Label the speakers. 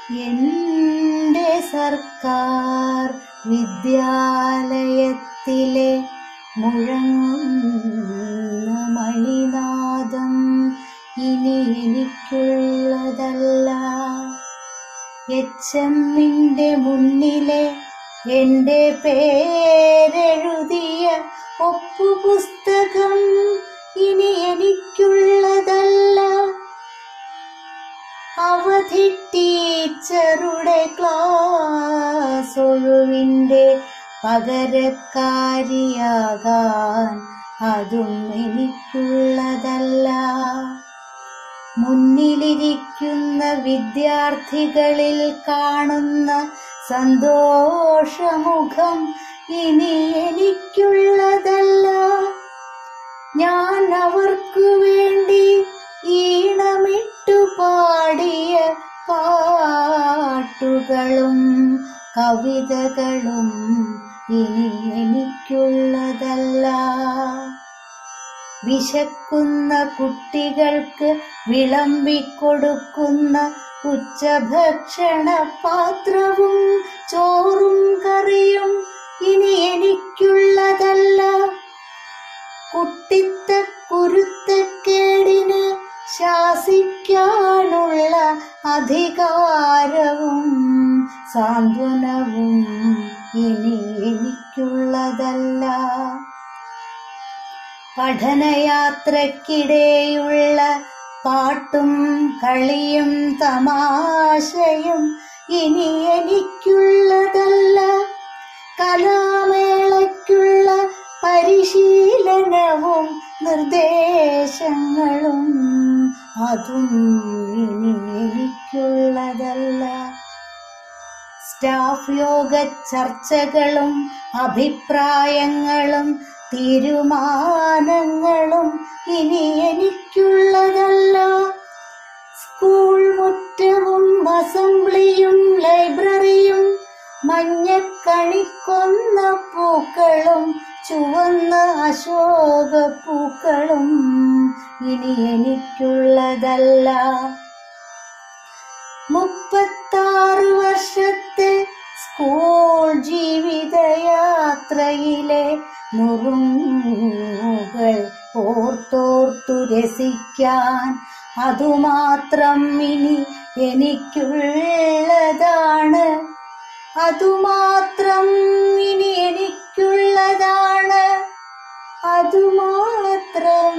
Speaker 1: എന്റെ സർക്കാർ വിദ്യാലയത്തിലെ മുഴങ്ങുന്ന മണിനാദം ഇനി എനിക്കുള്ളതല്ല എച്ചമ്മിന്റെ മുന്നിലെ എന്റെ പേരെഴുതിയ ഒപ്പുപുസ്തകം ഇനി എനിക്കുള്ളതല്ല അവധി ടീച്ചറുടെ ക്ലാസ് ഒഴിവിന്റെ പകരക്കാരിയാകാൻ അതും എനിക്കുള്ളതല്ല മുന്നിലിരിക്കുന്ന വിദ്യാർത്ഥികളിൽ കാണുന്ന സന്തോഷമുഖം ഇനി എനിക്കുള്ളതല്ല ഞാൻ അവർക്കു വേണ്ടി ഈണമിട്ടു പാടിയ പാട്ടുകളും കവിതകളും ഇനി എനിക്കുള്ളതല്ല വിശക്കുന്ന കുട്ടികൾക്ക് വിളമ്പിക്കൊടുക്കുന്ന ഉച്ചഭക്ഷണ പാത്രവും ചോറും കറിയും ഇനി എനിക്കുള്ളതല്ല കുട്ടിത്ത കുരുത്തക്കേടിന് ശാസിക്കാനുള്ള അധികാരവും സാന്ത്വനവും ഇനി എനിക്കുള്ളതല്ല പഠനയാത്രക്കിടെയുള്ള പാട്ടും കളിയും തമാശയും ഇനി എനിക്കുള്ളതല്ല കലാമേളയ്ക്കുള്ള പരിശീലനവും നിർദ്ദേശങ്ങളും അതും ഇനി എനിക്കുള്ളതല്ല സ്റ്റാഫ് യോഗ ചർച്ചകളും അഭിപ്രായങ്ങളും തീരുമാനങ്ങളും ഇനി എനിക്കുള്ളതല്ല സ്കൂൾ മുറ്റവും അസംബ്ലിയും ലൈബ്രറിയും മഞ്ഞക്കണിക്കൊന്ന പൂക്കളും ചുവന്ന അശോക പൂക്കളും ഇനി എനിക്കുള്ളതല്ല മുപ്പത്താറ് വർഷത്തെ സ്കൂൾ ജീവിതയാത്രയിലെ നുറുങ്ങുകൾ ഓർത്തോർത്തു രസിക്കാൻ അതുമാത്രം ഇനി എനിക്കുള്ളതാണ് അതുമാത്രം ഇനി എനിക്കുള്ളതാണ് അതുമാത്രം